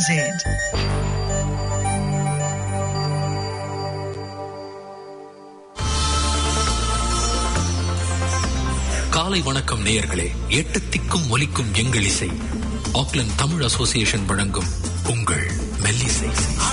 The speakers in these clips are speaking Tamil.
காலை வணக்கம் நேயர்களே எட்டு திக்கும் ஒலிக்கும் எங்கள் இசை ஆக்லண்ட் தமிழ் அசோசியேஷன் வழங்கும் உங்கள் மெல்லிசை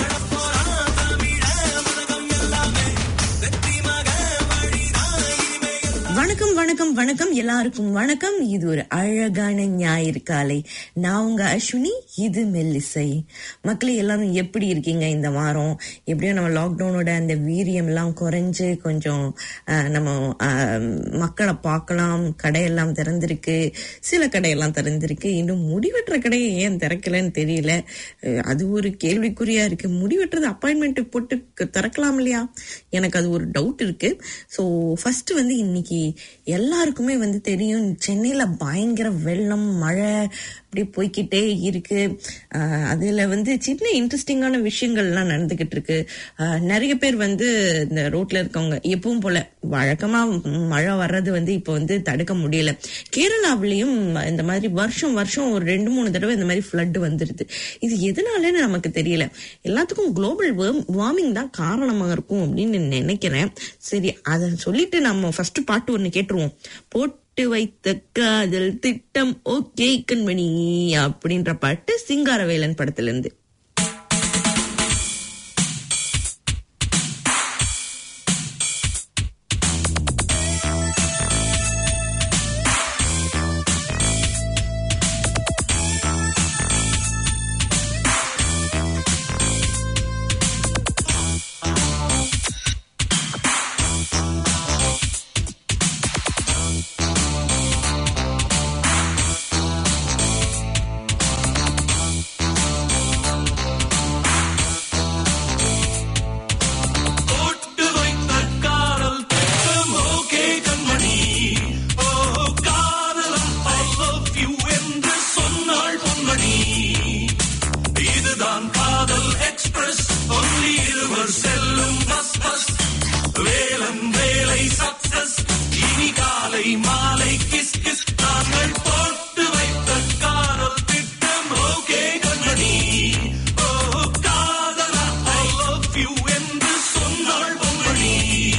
வணக்கம் வணக்கம் வணக்கம் எல்லாருக்கும் வணக்கம் இது ஒரு அழகான ஞாயிறு காலை நான் உங்க அஸ்வினி இது மெல்லிசை மக்களே எல்லாரும் எப்படி இருக்கீங்க இந்த வாரம் எப்படியோ நம்ம லாக்டவுனோட அந்த வீரியம் எல்லாம் குறைஞ்சு கொஞ்சம் அஹ், நம்ம அஹ், மக்களை பார்க்கலாம் கடையெல்லாம் திறந்திருக்கு சில கடையெல்லாம் திறந்திருக்கு இன்னும் முடிவெட்டுற கடையை ஏன் திறக்கலன்னு தெரியல அஹ், அது ஒரு கேள்விக்குறியா இருக்கு முடிவெட்டுறது அப்பாயின்மெண்ட் போட்டு க- திறக்கலாம் இல்லையா எனக்கு அது ஒரு டவுட் இருக்கு ஸோ ஃபர்ஸ்ட் வந்து இன்னைக்கு எல்லாருக்குமே வந்து தெரியும் சென்னையில பயங்கர வெள்ளம் மழை அப்படியே போய்க்கிட்டே இருக்கு ஆஹ் அதுல வந்து சின்ன இன்ட்ரெஸ்டிங்கான விஷயங்கள்லாம் நடந்துகிட்டு இருக்கு ஆஹ் நிறைய பேர் வந்து இந்த ரோட்ல இருக்கவங்க எப்பவும் போல வழக்கமா மழை வர்றது வந்து இப்போ வந்து தடுக்க முடியல கேரளாவிலையும் இந்த மாதிரி வருஷம் வருஷம் ஒரு ரெண்டு மூணு தடவை இந்த மாதிரி ஃப்ளட் வந்துருது இது எதனாலன்னு நமக்கு தெரியல எல்லாத்துக்கும் குளோபல் வார்மிங் தான் காரணமா இருக்கும் அப்படின்னு நினைக்கிறேன் சரி அதை சொல்லிட்டு நம்ம ஃபர்ஸ்ட் பாட்டு ஒண்ணு கேட்டுருவோம் போட்டு வைத்த காதல் திட்டம் ஓகே கண்மணி அப்படின்ற பாட்டு சிங்காரவேலன் படத்துல இருந்து போட்டு வைத்த காதல் திட்டம் ஓகே கண்மணி ஓ காதலம் ஐ லவ் யூ என்று சொன்னாள் பொன்மணி இதுதான் காதல் எக்ஸ்பிரஸ் ஒன்லி இருவர் செல்லும் பஸ் பஸ் வேலம் வேலை சக்சஸ் இனி காலை மாலை கிஸ் கிஸ் நாங்கள் போட்டு வைத்த காதல் திட்டம் ஓகே கண்மணி ஓ காதலா ஐ லவ் யூ என்று சொன்னாள் பொன்மணி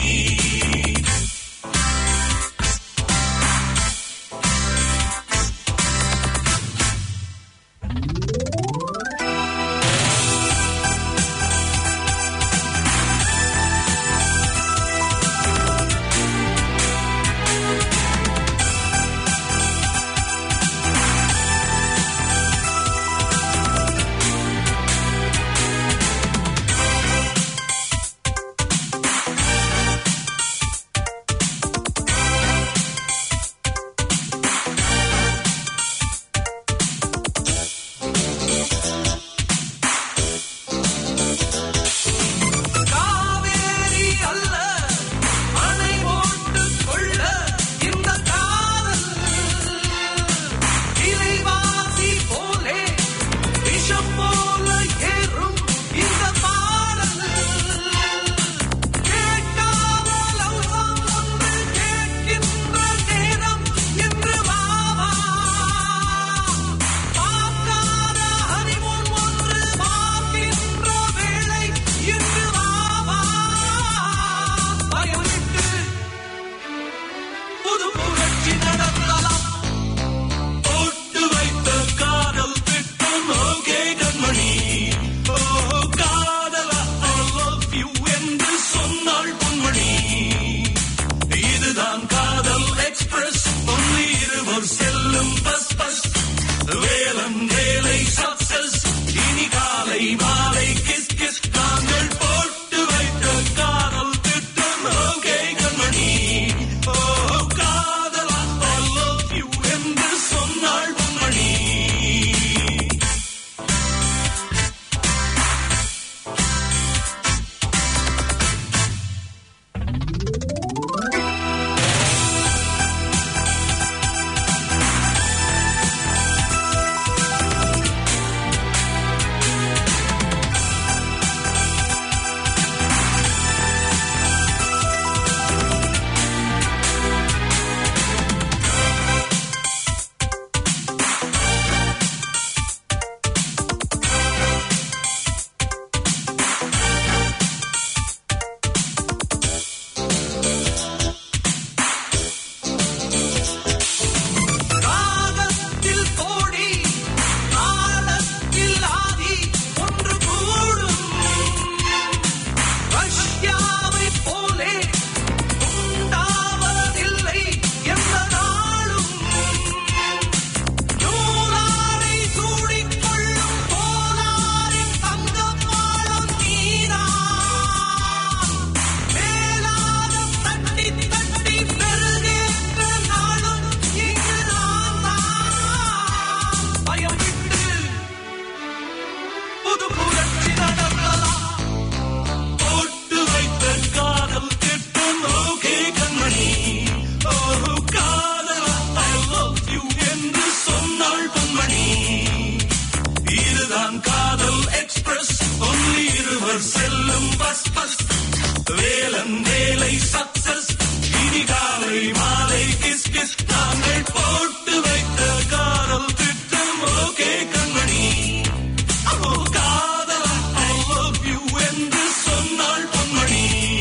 காவேரி அல்ல அணை போட்டுக் கொள்ள இந்த காதல் இலைவாசி போலே விஷம் போல ஏறும் இந்த பாடல் கேட்காத லவ்சம் ஒன்று கேட்கின்ற நேரம் என்று வாவா பார்க்காத ஹனிமூன் ஒன்று பார்க்கின்ற வேளை என்று வாவா பயமிட்டு புது புரட்சி நடத்தலாம் போட்டு வைத்த காதல் திட்டம் ஓகே கண்மணி ஓ காதலா ஐ லவ் யூ என்று சொன்னாள் பொன்மணி இதுதான் காதல் எக்ஸ்பிரஸ் ஒன்லி இருவர் செல்லும் பஸ் பஸ் வேலம் வேலை சக்சஸ் இனி காலை மாலை கிஸ் கிஸ் நாங்கள் போட்டு வைத்த காதல் திட்டம் ஓகே கண்மணி ஓ காதலா ஐ லவ் யூ என்று சொன்னாள் பொன்மணி இருவர் செல்லும் பஸ் பஸ் வேலன் வேலை சக்சஸ் இனி காலை மாலை கிஸ் கிஸ் நாங்கள் போட்டு வைத்த காதல் திட்டம் ஓகே கண்மணி ஓ காதல் ஐ லவ் யூ என்று சொன்னாள் பொன்மணி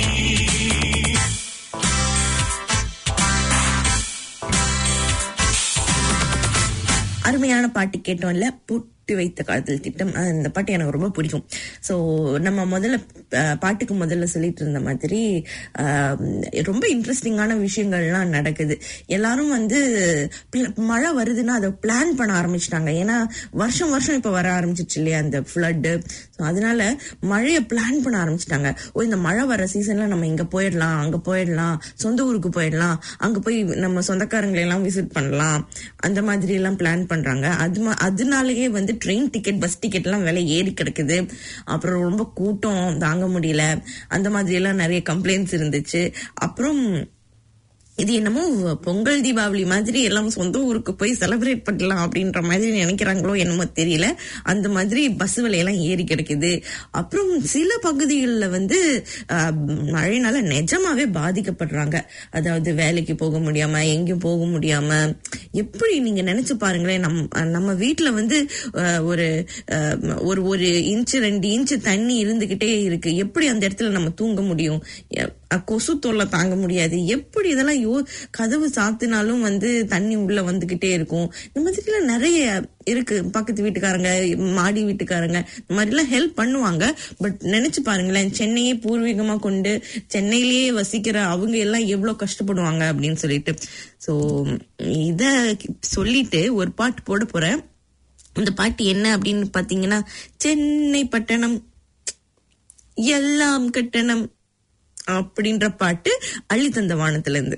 அருமையான பாட்டு கேட்டோம்ல புட்டு வைத்த காதல் திட்டம் அஹ் இந்த பாட்டு எனக்கு ரொம்ப பிடிக்கும் ஸோ நம்ம முதல்ல அஹ், பாட்டுக்கு முதல்ல சொல்லிட்டு இருந்த மாதிரி அஹ், ரொம்ப இன்ட்ரெஸ்டிங்கான விஷயங்கள்லாம் நடக்குது எல்லாரும் வந்து pl- மழை வருதுன்னா அதை பிளான் பண்ண ஆரம்பிச்சிட்டாங்க ஏன்னா வருஷம் வருஷம் இப்ப வர ஆரம்பிச்சிச்சு இல்லையா அந்த ஃப்ளட்டு ஸோ அதனால மழையை பிளான் பண்ண ஆரம்பிச்சிட்டாங்க ஓ இந்த மழை வர சீசன்ல நம்ம இங்க போயிடலாம் அங்க போயிடலாம் சொந்த ஊருக்கு போயிடலாம் அங்க போய் நம்ம சொந்தக்காரங்களை எல்லாம் விசிட் பண்ணலாம் அந்த மாதிரி எல்லாம் பிளான் பண்றாங்க அது ம- அதனாலயே வந்து ட்ரெயின் டிக்கெட் பஸ் டிக்கெட் எல்லாம் விலை ஏறி கிடக்குது அப்புறம் ரொம்ப கூட்டம் தாங்க முடியல அந்த மாதிரி எல்லாம் நிறைய கம்ப்ளைண்ட்ஸ் இருந்துச்சு அப்புறம் இது என்னமோ பொங்கல் தீபாவளி மாதிரி எல்லாம் சொந்த ஊருக்கு போய் செலிப்ரேட் பண்ணலாம் அப்படின்ற மாதிரி நினைக்கிறாங்களோ என்னமோ தெரியல அந்த மாதிரி பஸ் விலையெல்லாம் ஏறி கிடைக்குது அப்புறம் சில பகுதிகளில் வந்து ஆஹ், மழைனால நிஜமாவே பாதிக்கப்படுறாங்க அதாவது வேலைக்கு போக முடியாம எங்கேயும் போக முடியாம எப்படி நீங்க நினைச்சு பாருங்களேன் நம் நம்ம வீட்டுல வந்து ஆஹ், ஒரு ஆஹ், ஒரு ஒரு இன்ச்சு ரெண்டு இன்ச்சு தண்ணி இருந்துகிட்டே இருக்கு எப்படி அந்த இடத்துல நம்ம தூங்க முடியும் எ- அஹ், கொசு தொல்லை தாங்க முடியாது எப்படி இதெல்லாம் யோ கதவு சாத்தினாலும் வந்து தண்ணி உள்ள வந்துகிட்டே இருக்கும் இந்த மாதிரிலாம் நிறைய இருக்கு பக்கத்து வீட்டுக்காரங்க மாடி வீட்டுக்காரங்க இந்த மாதிரிலாம் ஹெல்ப் பண்ணுவாங்க பட் நினைச்சு பாருங்களேன் சென்னையே பூர்வீகமா கொண்டு சென்னையிலேயே வசிக்கிற அவங்க எல்லாம் எவ்வளவு கஷ்டப்படுவாங்க அப்படின்னு சொல்லிட்டு சோ இத சொல்லிட்டு ஒரு பாட்டு போட போறேன் இந்த பாட்டு என்ன அப்படின்னு பாத்தீங்கன்னா சென்னை பட்டணம் எல்லாம் கட்டணம் அப்படின்ற பாட்டு அள்ளி தந்த வானத்துல இருந்து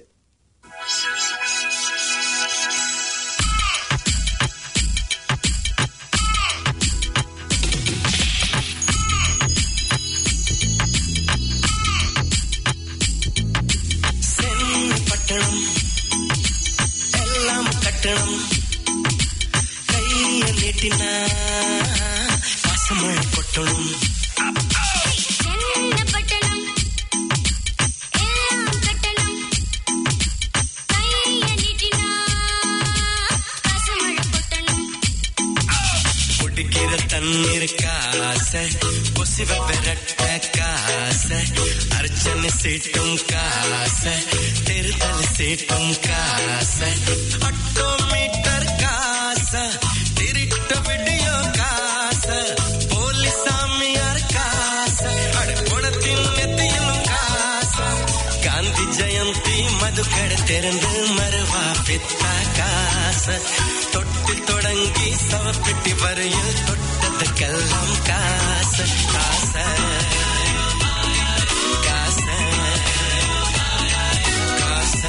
சென்னை பட்டணம் எல்லாம் கட்டணம் கைய நீட்டினா பாசமழை கொட்டணும் சென்னப்பட்டணம் எல்லாம் கட்டணம் கைய நீட்டினா பசுமழை கொட்டணும் குடிக்கிற தண்ணீர் காசை பொசிவ பெரட்ட காசை அர்ச்சனை சீட்டும் காசை தெருதல் சீட்டும் காசை ஆட்டோமீட்டர் காசை திருட்ட விடியோ காசை போலீஸ் சாமியார் காசை அடக்குணத்தின் நெத்தியிலும் காசை காந்தி ஜெயந்தி மதுக்கடை திறந்து மறுவா பித்தா காசை தொட்டு தொடங்கி சவப்பெட்டி வரையில் தொட்டதுக்கெல்லாம் காசு காசு காசு காசு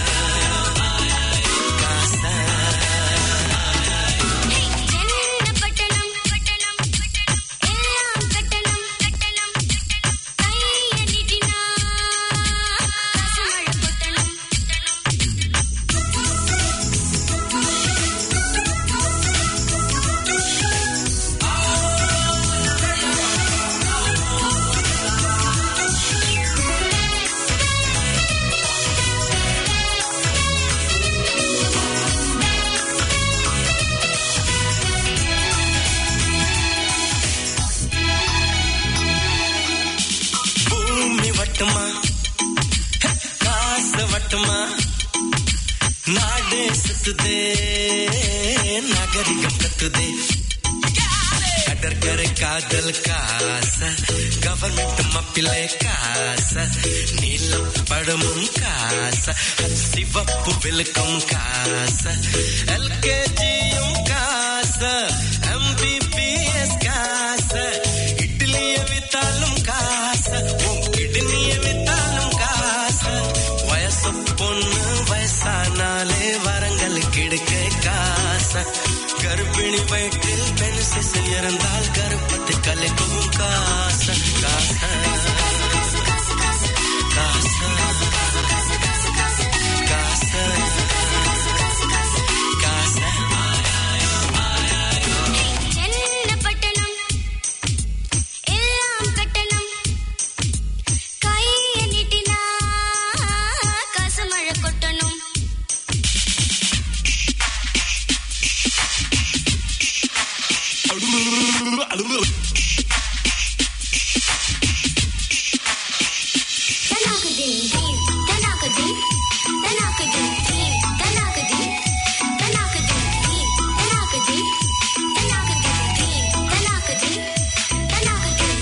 காசு சென்னப்பட்டணம் பட்டணம் எல்லாம் கட்டணம் கட்டணம் கைய நீட்டினா பசுமழை கொட்டணும் பூமி வட்டுமா காசு வட்டுமா நாடு சுத்துதே நகரிகம் கத்துதே கடற்கரை காதல் காச கவர்மெண்ட் மப்பிலே காச நீலம் படமும் காச சிவப்பு விழுக்கும் காச எல்கேஜியும் காச எம்பிபிஎஸ் காச இட்லிய வித்தாலும் காச உன் கிட்னிய வித்தாலும் காச வயசு பொண்ணு வயசானாலே வரங்கள் கிடைக்க காச கர்ப்பிணி வயிற்றில் பெண் சிசு இருந்தால் கருப்பத்தை கலைக்கவும் காச காச காச காச காச சென்னப்பட்டணம் எல்லாம் கட்டணம் தனாகதின் தீம் தனாகதின் தனாகதின் தீம் தனாகதின் தனாகதின் தீம் தனாகதின் தனாகதின் தீம் தனாகதின் தனாகதின்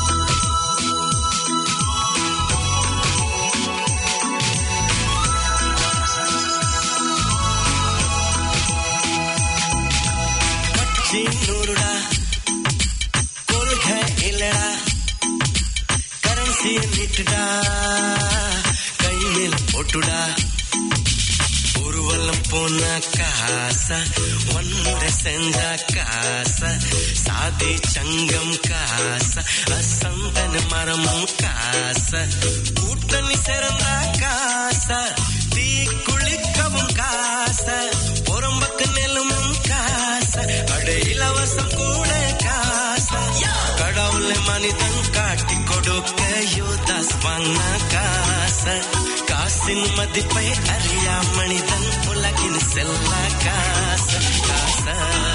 கட்சி நூறுடா கொள்கை இல்லடா கரன்சி நீட்டுடா கையில் போட்டுடா ஊர்வலம் போன காசா ஒன்றை செஞ்ச காசா சாதி சங்கம் காசா அசந்தன மரமும் காசா கூட்டணி சிறந்த காசா தீ குளிக்கவும் காசா புறம்பக்கு நெல்லும் காசா அட இலவசம் கூட காசா கடவுளை மனிதன் காட்டி கொடுக்க யோதாஸ் வாங்க காசா காசின் மதிப்பை அறியா மனிதன் உலகின் செல்ல காசா காசா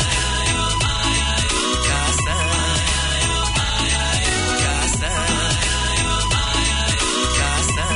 காசா காசா காசா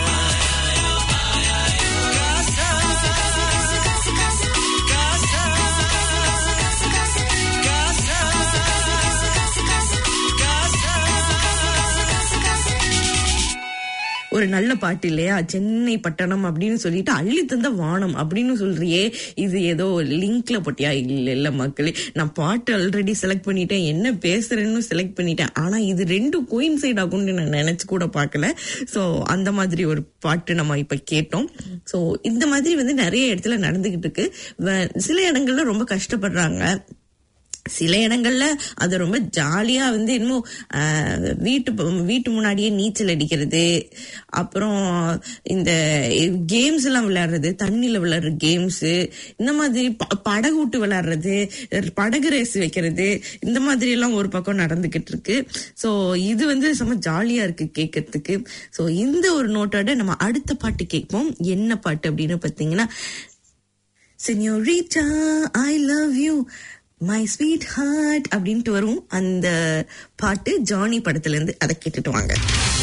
ஒரு நல்ல பாட்டு இல்லையா சென்னை பட்டணம் அப்படின்னு சொல்லிட்டு அள்ளி தந்த வானம் அப்படின்னு சொல்றியே இது ஏதோ லிங்க்ல போட்டியா இல்ல இல்ல மக்களே நான் பாட்டு ஆல்ரெடி செலக்ட் பண்ணிட்டேன் என்ன பேசுறேன்னு செலக்ட் பண்ணிட்டேன் ஆனா இது ரெண்டும் கோயின்சைட் ஆகும்னு நான் நினைச்சு கூட பார்க்கல சோ அந்த மாதிரி ஒரு பாட்டு நம்ம இப்ப கேட்டோம் சோ இந்த மாதிரி வந்து நிறைய இடத்துல நடந்துகிட்டு இருக்கு வ- சில இடங்கள்ல ரொம்ப கஷ்டப்படுறாங்க சில இடங்கள்ல அது ரொம்ப ஜாலியா வந்து இன்னும் ஆஹ், வீட்டு ப- வீட்டு முன்னாடியே நீச்சல் அடிக்கிறது அப்புறம் இந்த கேம்ஸ் எல்லாம் விளையாடுறது தண்ணியில விளையாடுற கேம்ஸ் இந்த மாதிரி ப- படகு விட்டு விளையாடுறது படகு ரேஸ் வைக்கிறது இந்த மாதிரி எல்லாம் ஒரு பக்கம் நடந்துகிட்டு இருக்கு சோ இது வந்து செம்ம ஜாலியா இருக்கு கேட்கறதுக்கு சோ இந்த ஒரு நோட்டோட நம்ம அடுத்த பாட்டு கேட்போம் என்ன பாட்டு அப்படின்னு பாத்தீங்கன்னா senorita I love you my sweetheart அப்படின்ட்டு வரும் அந்த பாட்டு ஜானி படத்துல இருந்து அதை கேட்டுட்டு வாங்க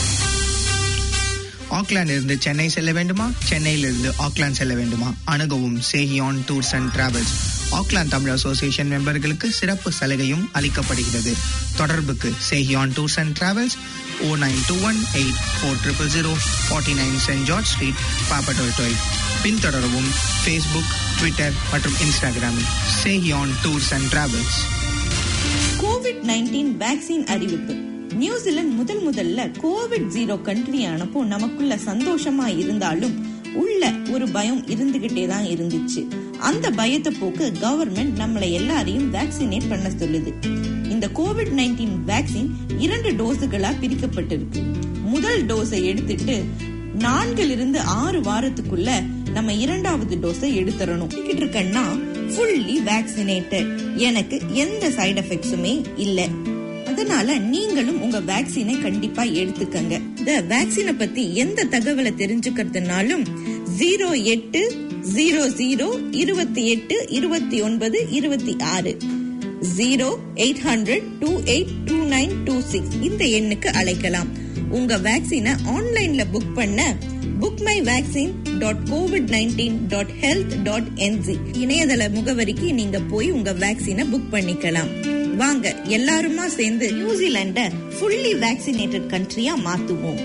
ஆக்லாந்து இருந்து சென்னை செல்ல வேண்டுமா சென்னையிலிருந்து ஆக்லாந்து செல்ல வேண்டுமா அணுகவும் Sehiyan tours and travels Auckland Tamil association மெம்பர்களுக்கு சிறப்பு சலுகையும் அளிக்கப்படுகிறது தொடர்புக்கு Sehiyan tours and travels O nine two one eight four triple zero forty nine saint George street Papatoetoe டுவெல் பின்தொடரவும் ஃபேஸ்புக் ட்விட்டர் மற்றும் இன்ஸ்டாகிராமில் Sehiyan tours and travels COVID nineteen vaccine அறிவிப்பு நியூசிலாந்து முதல் முதல்ல கோவிட் ஜீரோ கண்ட்ரி ஆனப்போ நமக்குள்ள சந்தோஷமா இருந்தாலும் உள்ள ஒரு பயம் இருந்துகிட்டே தான் இருந்துச்சு அந்த பயத்தை போக்கு கவர்மெண்ட் நம்மளை எல்லாரையும் வேக்சினேட் பண்ண சொல்லுது இந்த கோவிட் நைன்டீன் வேக்சின் இரண்டு டோஸுகளா பிரிக்கப்பட்டிருக்கு முதல் டோஸை எடுத்துட்டு நான்கில் இருந்து ஆறு வாரத்துக்குள்ள நம்ம இரண்டாவது டோஸை எடுத்துறணும் எடுத்துக்கிட்டு இருக்கேன்னா ஃபுல்லி வேக்சினேட்டட் எனக்கு எந்த சைடு எஃபெக்ட்ஸுமே இல்ல அதனால நீங்களும் உங்க வேக்சினை கண்டிப்பா எடுத்துக்கங்க இந்த வேக்சினை பத்தி எந்த தகவலை தெரிஞ்சுக்கிறதுனாலும் ஜீரோ எட்டு ஜீரோ ஜீரோ இருபத்தி எட்டு இருபத்தி ஒன்பது இருபத்தி ஆறு zero eight hundred two eight two nine two six இந்த எண்ணுக்கு அழைக்கலாம் உங்க வேக்சினை ஆன்லைன்ல புக் பண்ண book my vaccine dot COVID nineteen dot health dot N G இணையதள முகவரிக்கு நீங்க போய் உங்க வேக்சினை புக் பண்ணிக்கலாம் வாங்க எல்லாருமா சேர்ந்து நியூசிலாண்ட ஃபுல்லி வேக்சினேட்டட் கண்ட்ரியா மாத்துவோம்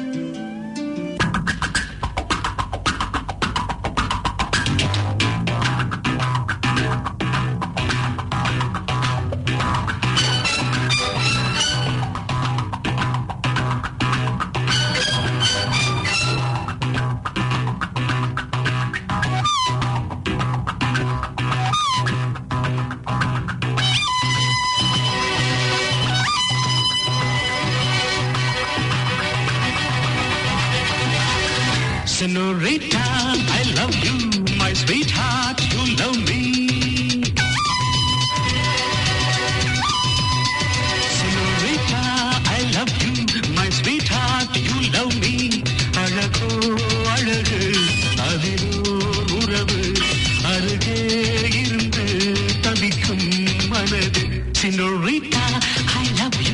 Senorita, I love you, my sweetheart, you love me. Senorita, I love you, my sweetheart, you love me. அழகோ அழகு அதிலோ உறவு அருகே இருந்து தவிக்கும் மனது Senorita, I love you.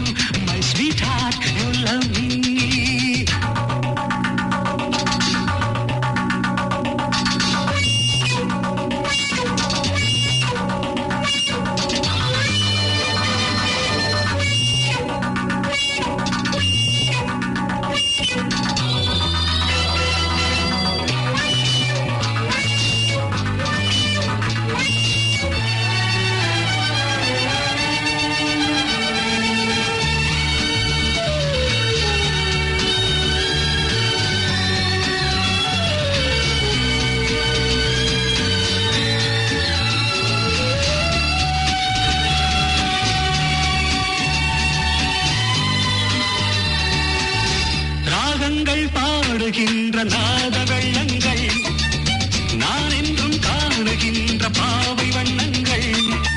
ராகங்கள் பாடுகின்ற நாத வெள்ளங்கள் நான் என்றும் காணுகின்ற பாவை வண்ணங்கள்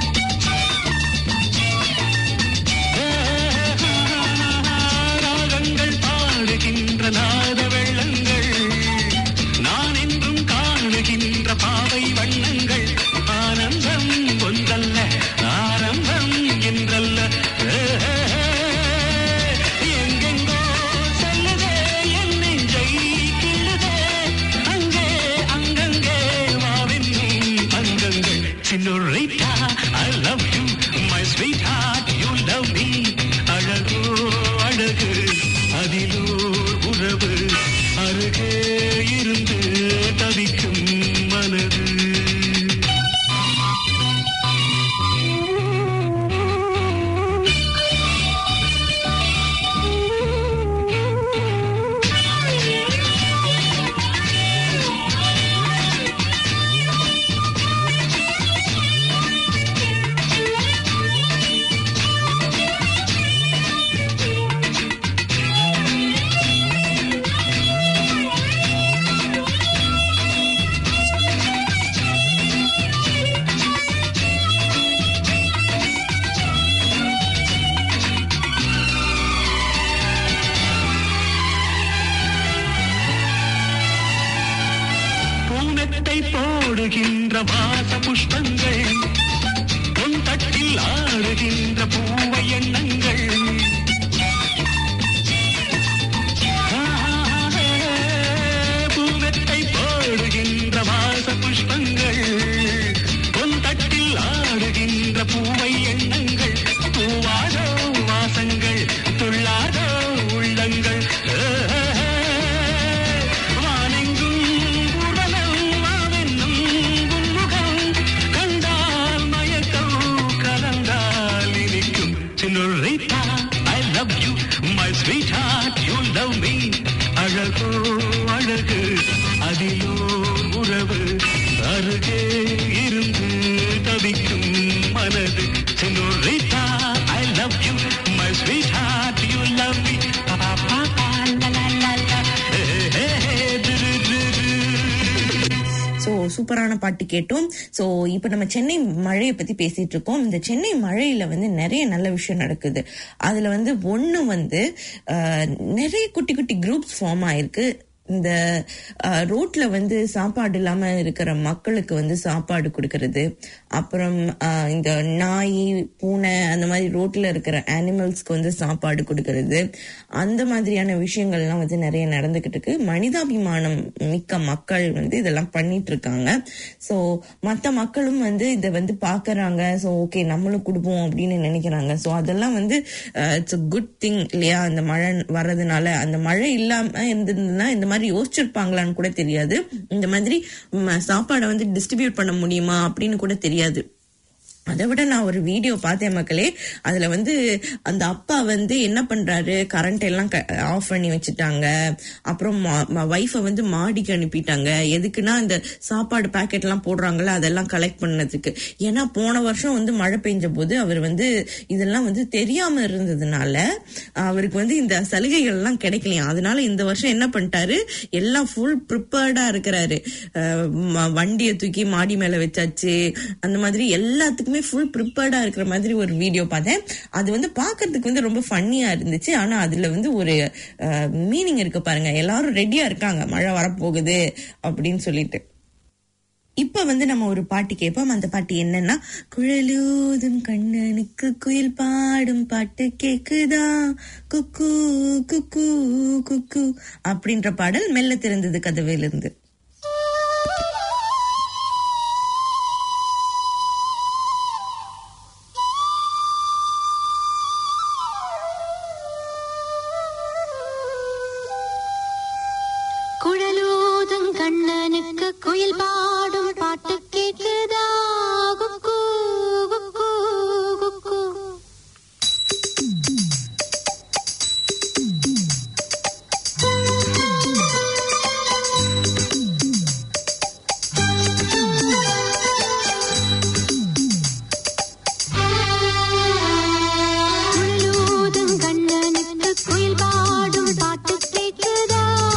ராகங்கள் பாடுகின்ற நாத வெள்ளங்கள் நான் என்றும் காணுகின்ற பாவை வண்ணங்கள் ஆனந்தம் ஒன்றல்ல ஆரம்பம் என்றல்ல எங்கெங்கோ செல்லுதே என் நெஞ்சை கிள்ளுதே அங்கே அங்கங்கே வாவென்னும் அங்கங்கள் senorita I love you my sweetheart you love me அழகோ அழகு அதிலோ உறவு அருகே இருந்து தவிக்கும் மனது பூனத்தை போடுகின்ற வாச புஷ்பங்கள் பொன் தட்டில் ஆடுகின்ற பூவை எண்ணங்கள் பூனத்தை போடுகின்ற வாச புஷ்பங்கள் பொன் தட்டில் ஆடுகின்ற பூவை எண்ணங்கள் பூவாதோ வாசங்கள் துள்ளாதோ உள்ளங்கள் வானெங்கும் ஊர்வலம் வாவென்னும் உன்முகம் கண்டால் மயக்கம் கலந்தால் இனிக்கும் senorita I love you my sweetheart you love me அழகோ அழகு அதிலோ உறவு அருகே இருந்து தவிக்கும் மனது senorita I love you my sweetheart you love me so சூப்பரான பாட்டு கேட்டோம் ஸோ இப்போ நம்ம சென்னை மழையை பத்தி பேசிட்டு இருக்கோம் இந்த சென்னை மழையில வந்து நிறைய நல்ல விஷயம் நடக்குது அதுல வந்து ஒண்ணு வந்து அஹ், நிறைய குட்டி குட்டி குரூப்ஸ் ஃபார்ம் ஆயிருக்கு இந்த அஹ், ரோட்ல வந்து சாப்பாடு இல்லாம இருக்கிற மக்களுக்கு வந்து சாப்பாடு கொடுக்கறது அப்புறம் அஹ், இந்த நாய் பூனை அந்த மாதிரி ரோட்ல இருக்கிற அனிமல்ஸ்க்கு வந்து சாப்பாடு கொடுக்கறது அந்த மாதிரியான விஷயங்கள்லாம் வந்து நிறைய நடந்துகிட்டு இருக்கு மனிதாபிமானம் மிக்க மக்கள் வந்து இதெல்லாம் பண்ணிட்டு இருக்காங்க ஸோ மற்ற மக்களும் வந்து இதை வந்து பாக்குறாங்க ஸோ ஓகே நம்மளும் கொடுப்போம் அப்படின்னு நினைக்கிறாங்க ஸோ அதெல்லாம் வந்து இட்ஸ் அ குட் திங் இல்லையா அந்த மழை வர்றதுனால அந்த மழை இல்லாம இருந்ததுன்னா இந்த மாதிரி யோசிச்சிருப்பாங்களான்னு கூட தெரியாது இந்த மாதிரி ம, சாப்பாடை வந்து டிஸ்ட்ரிபியூட் பண்ண முடியுமா அப்படின்னு கூட தெரியாது அதை விட நான் ஒரு வீடியோ பார்த்தேன் மக்களே அதுல வந்து அந்த அப்பா வந்து என்ன பண்றாரு கரண்ட் எல்லாம் ஆஃப் பண்ணி வச்சுட்டாங்க அப்புறம் ஒய்ஃபை வந்து மாடிக்கு அனுப்பிட்டாங்க எதுக்குன்னா இந்த சாப்பாடு பாக்கெட் எல்லாம் போடுறாங்கல்ல அதெல்லாம் கலெக்ட் பண்ணதுக்கு ஏன்னா போன வருஷம் வந்து மழை பெஞ்ச போது அவர் வந்து இதெல்லாம் வந்து தெரியாம இருந்ததுனால அவருக்கு வந்து இந்த சலுகைகள் எல்லாம் கிடைக்கலையா அதனால இந்த வருஷம் என்ன பண்ணிட்டாரு எல்லாம் ஃபுல் ப்ரிப்பேர்டா இருக்கிறாரு அஹ் ம- வண்டியை தூக்கி மாடி மேல வச்சாச்சு அந்த மாதிரி எல்லாத்துக்குமே ஃபுல் ப்ரிப்பேர்டா இருக்கிற மாதிரி ஒரு வீடியோ பார்த்தேன் அது வந்து பார்க்கிறதுக்கு வந்து ரொம்ப ஃபன்னியா இருந்துச்சு ஆனா அதுல வந்து ஒரு மீனிங் இருக்கு பாருங்க எல்லாரும் ரெடியா இருக்காங்க மழை வரப்போகுது அப்படின்னு சொல்லிட்டு இப்ப வந்து நம்ம ஒரு பாட்டு கேட்போம் அந்த பாட்டு என்னன்னா குழலூதும் கண்ணனுக்கு குயில் பாடும் பாட்டு கேக்குதா குக்கு குக்கு குக்கு அப்படின்ற பாடல் மெல்ல திறந்தது கதவிலிருந்து குழலூதும் கண்ணனுக்கு குயில் பாடும் பாட்டு கேக்குதா குக்கு குக்கு குக்கு குழலூதும் கண்ணனுக்கு குயில் பாடும் பாட்டு கேக்குதா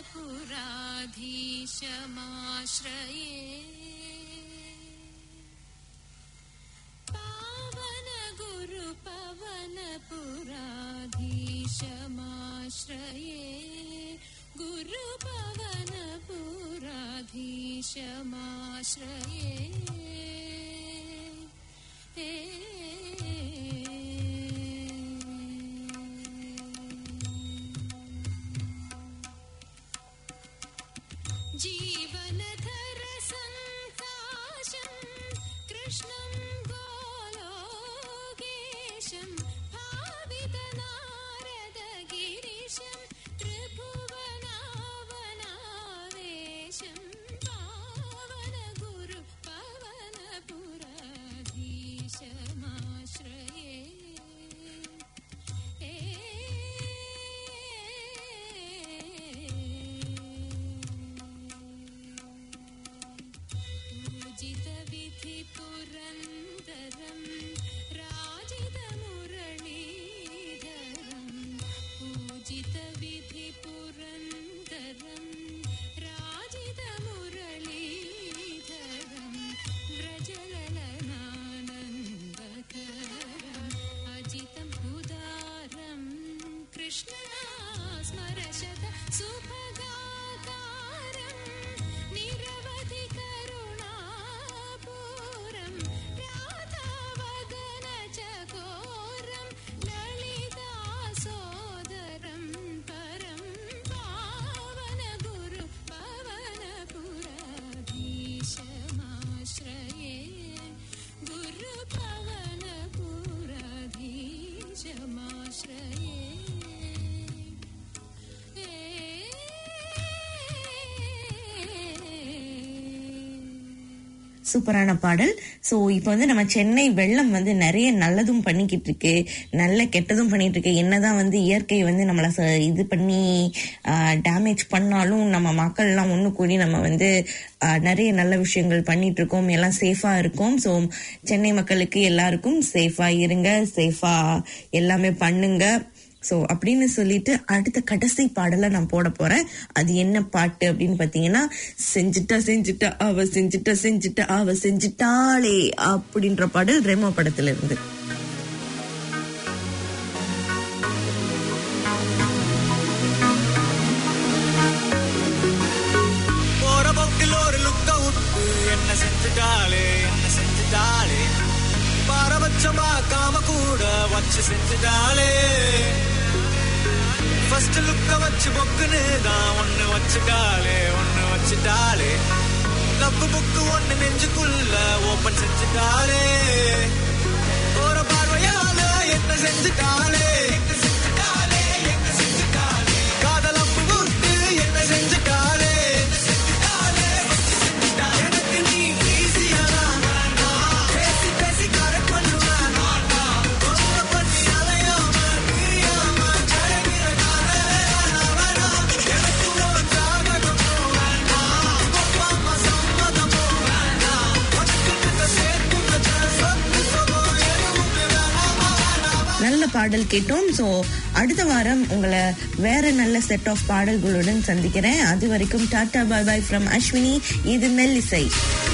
पावन गुरु पवन पुराधीशमाश्रये गुरु पवन पुराधीशमाश्रये जीवनधर सन्ताशम् कृष्णं गोलोकेशं भावितनारदगिरिशं त्रिभुवनावनावेशं पावन गुरु पवनपुराधीशमाश्रये पूजितविधि पुरन्दरं राजितमुरलीधरं पूजितविधि पुरन्दरं राजितमुरलीधरं व्रजललनानन्दकरम् अजितं उदारं कृष्णा स्मरशत सुभगाकारं निरवधि करुणापूरं राधावगनचकोरं ललितासोदरं परं पावन गुरु पवनपुराधीशमाश्रये गुरु पवनपुराधीशमाश्रये சூப்பரான பாடல் ஸோ இப்போ வந்து நம்ம சென்னை வெள்ளம் வந்து நிறைய நல்லதும் பண்ணிக்கிட்டு இருக்கு நல்ல கெட்டதும் பண்ணிட்டு இருக்கு என்னதான் வந்து இயற்கை வந்து நம்மளை ச- இது பண்ணி டேமேஜ் பண்ணாலும் நம்ம மக்கள்லாம் ஒன்று கூடி நம்ம வந்து ஆஹ், நிறைய நல்ல விஷயங்கள் பண்ணிட்டு இருக்கோம் எல்லாம் சேஃபா இருக்கோம் ஸோ சென்னை மக்களுக்கு எல்லாருக்கும் சேஃபா இருங்க சேஃபா எல்லாமே பண்ணுங்க சோ அப்படின்னு சொல்லிட்டு அடுத்த கடைசி பாடலை நான் போட போறேன் அது என்ன பாட்டு அப்படின்னு பாத்தீங்கன்னா செஞ்சுட்டா செஞ்சுட்டா அவ செஞ்சுட்டா செஞ்சுட்டா அவ செஞ்சுட்டாளே அப்படின்ற பாடல் ரெமோ படத்துல இருந்து போற போக்கில் ஒரு லுக்க விட்டு என்ன செஞ்சுட்டாளே என்ன செஞ்சுட்டாளே பாரபட்சம் பார்க்காம கூட வச்சு செஞ்சுட்டாளே ஃபர்ஸ்ட் லுக்க வச்சு பொக்குன்னு தான் ஒண்ணு வச்சுட்டாளே ஒண்ணு வச்சுட்டாளே லவ் புக்கு ஒண்ணு நெஞ்சுக்குள்ள ஓபன் செஞ்சுட்டாளே போற பார்வையால என்ன செஞ்சுட்டாளே என்ன செஞ்சுட்டாளே என்ன செஞ்சுட்டாளே காதல் அப்பு விட்டு என்ன செஞ்சுட்டாளே எனக்கு நீ easy-ஆ தான் வேண்டாம். பேசி பேசி correct பண்ணுவேன். ரொம்ப பண்ணி அலையாம, பிரியாம, கிடைக்கிற காதலே வேணாம், வேணாம். எனக்கு ஒரு ஜாதகமும் வேண்டாம். அப்பா அம்மா சம்மதமும் வேண்டாம். உனக்கு இந்த சேர்த்து வச்ச சொத்து சுகம் எதுவுமே வேணாமா, வேணாமா. நல்ல பாடல் கேட்டோம் சோ அடுத்த வாரம் உங்களை வேற நல்ல செட் ஆஃப் பாடல்களுடன் சந்திக்கிறேன் அது வரைக்கும் tata bye bye from Ashwini இது மெல்லிசை